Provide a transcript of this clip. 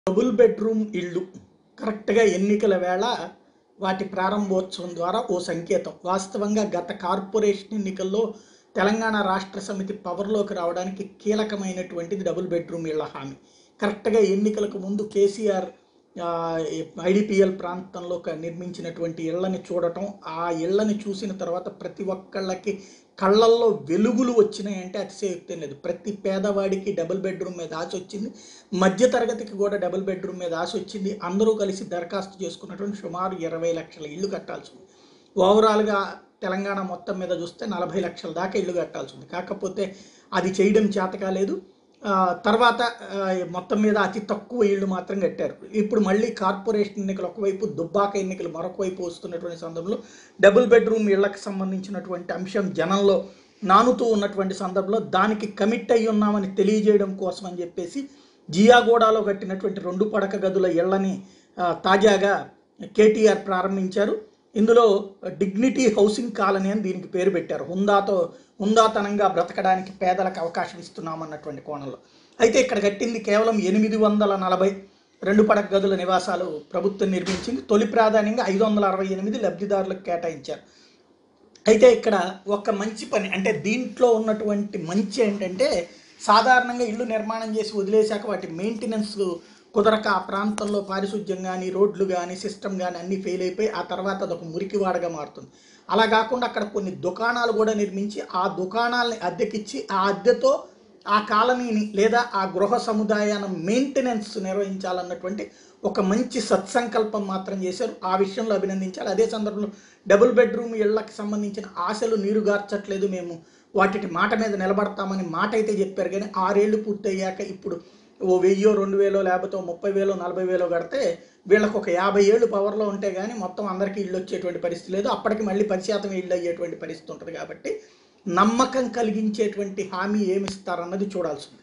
double bedroom ఇళ్ళు కరెక్ట్గా ఎన్నికల వేళ వాటి ప్రారంభోత్సవం ద్వారా ఓ సంకేతం వాస్తవంగా గత కార్పొరేషన్ ఎన్నికల్లో తెలంగాణ రాష్ట్ర సమితి పవర్లోకి రావడానికి కీలకమైనటువంటిది డబుల్ బెడ్రూమ్ ఇళ్ల హామీ కరెక్ట్గా ఎన్నికలకు ముందు కేసీఆర్ ఐడిపిఎల్ ప్రాంతంలో క- నిర్మించినటువంటి ఇళ్లని చూడటం ఆ ఇళ్లని చూసిన తర్వాత ప్రతి ఒక్కళ్ళకి కళ్ళల్లో వెలుగులు వచ్చినాయంటే అతిశయోక్తి లేదు ప్రతి పేదవాడికి డబుల్ బెడ్రూమ్ మీద ఆశ వచ్చింది మధ్యతరగతికి కూడా డబుల్ బెడ్రూమ్ మీద ఆశ వచ్చింది అందరూ కలిసి దరఖాస్తు చేసుకున్నటువంటి సుమారు ఇరవై లక్షల ఇల్లు కట్టాల్సి ఉంది ఓవరాల్గా తెలంగాణ మొత్తం మీద చూస్తే నలభై లక్షల దాకా ఇల్లు కట్టాల్సి ఉంది కాకపోతే అది చేయడం చేత కాలేదు ఆ, తర్వాత ఆ, మొత్తం మీద అతి తక్కువ ఇళ్ళు మాత్రం కట్టారు ఇప్పుడు మళ్ళీ కార్పొరేషన్ ఎన్నికలు ఒకవైపు దుబ్బాక ఎన్నికలు మరొక వైపు వస్తున్నటువంటి సందర్భంలో డబుల్ బెడ్రూమ్ ఇళ్లకు సంబంధించినటువంటి అంశం జనంలో నానుతూ ఉన్నటువంటి సందర్భంలో దానికి కమిట్ అయి ఉన్నామని తెలియజేయడం కోసం అని చెప్పేసి జియాగూడలో కట్టినటువంటి రెండు పడక గదుల ఇళ్లని ఆ, తాజాగా కేటీఆర్ ప్రారంభించారు ఇందులో డిగ్నిటీ హౌసింగ్ కాలనీ అని దీనికి పేరు పెట్టారు హుందాతో హుందాతనంగా బ్రతకడానికి పేదలకు అవకాశం ఇస్తున్నామన్నటువంటి కోణంలో అయితే ఇక్కడ కట్టింది కేవలం ఎనిమిది వందల నలభై రెండు పడక గదుల నివాసాలు ప్రభుత్వం నిర్మించింది తొలి ప్రాధాన్యంగా ఐదు వందల అరవై ఎనిమిది లబ్ధిదారులకు కేటాయించారు అయితే ఇక్కడ ఒక మంచి పని అంటే దీంట్లో ఉన్నటువంటి మంచి ఏంటంటే సాధారణంగా ఇల్లు నిర్మాణం చేసి వదిలేశాక వాటి మెయింటెనెన్స్ కుదరక ఆ ప్రాంతంలో పారిశుద్ధ్యం కానీ రోడ్లు కానీ సిస్టమ్ కానీ అన్నీ ఫెయిల్ అయిపోయి ఆ తర్వాత అదొక మురికివాడగా మారుతుంది అలా కాకుండా అక్కడ కొన్ని దుకాణాలు కూడా నిర్మించి ఆ దుకాణాలని అద్దెకిచ్చి ఆ అద్దెతో ఆ కాలనీని లేదా ఆ గృహ సముదాయాన్ని మెయింటెనెన్స్ నిర్వహించాలన్నటువంటి ఒక మంచి సత్సంకల్పం మాత్రం చేశారు ఆ విషయంలో అభినందించాలి అదే సందర్భంలో డబుల్ బెడ్రూమ్ ఇళ్లకు సంబంధించిన ఆశలు నీరుగార్చట్లేదు మేము వాటి మాట మీద నిలబడతామని మాట అయితే చెప్పారు కానీ ఆరేళ్లు పూర్తయ్యాక ఇప్పుడు ఓ వెయ్యో రెండు వేలో లేకపోతే ఓ ముప్పై వేలో నలభై వేలో కడితే వీళ్ళకి ఒక యాభై ఏళ్ళు పవర్లో ఉంటే కానీ మొత్తం అందరికీ ఇల్లు వచ్చేటువంటి పరిస్థితి లేదు అప్పటికి మళ్ళీ పది శాతం ఇల్లు అయ్యేటువంటి పరిస్థితి ఉంటుంది కాబట్టి నమ్మకం కలిగించేటువంటి హామీ ఏమి ఇస్తారన్నది చూడాల్సి ఉంది